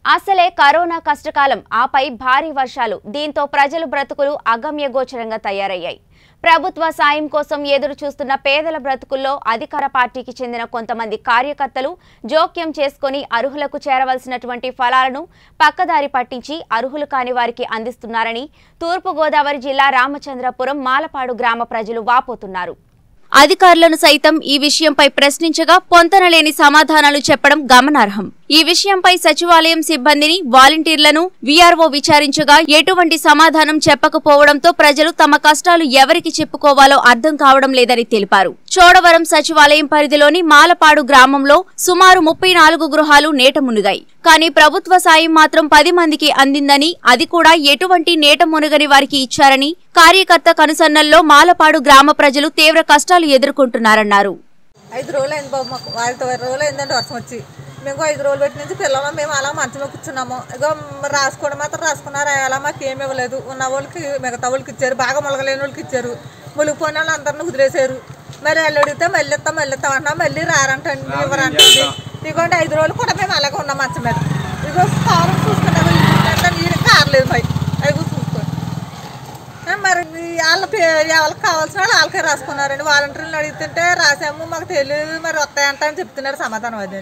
అసలే కరోనా కష్టకాలం ఆపై భారీ వర్షాలు దీంతో ప్రజలు బ్రతుకులు అగమ్యగోచరంగా తయారయ్యాయి ప్రభుత్వ సాయం కోసం ఎదురు చూస్తున్న పేదల బ్రతుకుల్లో అధికార పార్టీకి చెందిన కొంతమంది కార్యకర్తలు జోక్యం చేసుకొని అర్హులకు చేరవలసినటువంటి ఫలాలను పక్కదారి పట్టించి అర్హులు కాని వారికి అందిస్తున్నారని తూర్పుగోదావరి జిల్లా రామచంద్రపురం మాలపాడు గ్రామ ప్రజలు వాపోతున్నారు అధికారులను సైతం ఈ విషయంపై ప్రశ్నించగా పొంతనలేని సమాధానాలు చెప్పడం గమనార్హం ఈ విషయంపై సచివాలయం సిబ్బందిని వాలంటీర్లను వీఆర్ఓ విచారించగా ఎటువంటి సమాధానం చెప్పకపోవడంతో ప్రజలు తమ కష్టాలు ఎవరికి చెప్పుకోవాలో అర్థం కావడం లేదని తెలిపారు చోడవరం సచివాలయం పరిధిలోని మాలపాడు గ్రామంలో సుమారు ముప్పై నాలుగు గృహాలు నేట మునిగాయి కానీ ప్రభుత్వ సాయం మాత్రం పది మందికి అందిందని అది కూడా ఎటువంటి నేట మునగని వారికి ఇచ్చారని కార్యకర్త కనుసన్నల్లో మాలపాడు గ్రామ ప్రజలు తీవ్ర కష్టాలు ఎదుర్కొంటున్నారన్నారు ఐదు రోజులు అయింది బాబు మాకు ఐదు రోజులు అయిందండి వర్షం వచ్చి మేము ఐదు రోజులు పెట్టి నుంచి పిల్లలు మేము అలా మంచంలో కూర్చున్నాము ఇగో రాసుకోవడం మాత్రం రాసుకున్నారు అలా మాకు ఏమి ఇవ్వలేదు ఉన్న వాళ్ళకి మిగతా వాళ్ళకి ఇచ్చారు బాగా మొలగలేని వాళ్ళకి ఇచ్చారు ములిగిపోయిన వాళ్ళు అందరిని వదిలేశారు మరి వెళ్ళి అడిగితే మళ్ళీ ఇస్తాం మళ్ళీ ఇస్తాం అన్నా మళ్ళీ రారంటండి ఇవ్వరంటండి ఇదిగోండి ఐదు రోజులు కూడా మేము అలాగే ఉన్నాం మంచం మీద ఇదిగో కారం చూసుకున్నాము నీరు కారలేదు మరి అవి చూసుకోండి ఆ, మరి ఈ వాళ్ళ పే- వాళ్ళకి కావాల్సిన వాళ్ళు వాళ్ళకే రాసుకున్నారండి వాలంటీర్లు అడుగుతుంటే రాసాము మాకు తెలియదు మరి వస్తాయంట అని చెప్తున్నారు సమాధానం అదే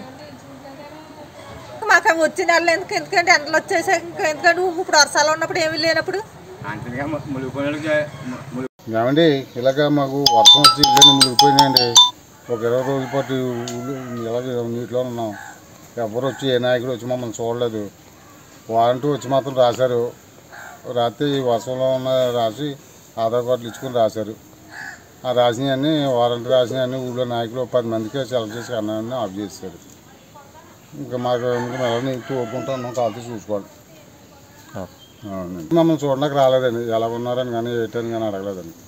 మాకు అవి వచ్చిన వాళ్ళు ఎందుకు ఎందుకంటే ఎండలు వచ్చేసాక ఇంకా ఎందుకంటే ఇప్పుడు వర్షాలు ఉన్నప్పుడు ఏమీ లేనప్పుడు అంతగా ములిగిపోయిన ఏమండి ఇలాగ మాకు వర్షం వచ్చి ఇల్లు మునిగిపోయినాయండి ఒక ఇరవై రోజుల పాటు ఊళ్ళు ఇలాగే నీటిలో ఉన్నాం ఎవరు వచ్చి ఏ నాయకుడు వచ్చి మమ్మల్ని చూడలేదు వారంటీ వచ్చి మాత్రం రాశారు రాత్రి ఈ వర్షంలో ఉన్న రాసి ఆధార్ కార్డులు ఇచ్చుకొని రాశారు ఆ రాసినవన్నీ వారంటీ రాసినవన్నీ ఊళ్ళో నాయకులు ఒక పది మందికి సెలెక్ట్ చేసి అన్నాన్ని ఆఫ్ చేశారు ఇంకా మాకు ఇంకా మెలని తోడుకుంటూ ఉన్నాం కాల్తో చూసుకోవాలి అవునండి మమ్మల్ని చూడడానికి రాలేదండి ఎలా ఉన్నారని కానీ ఏంటని కానీ అడగలేదండి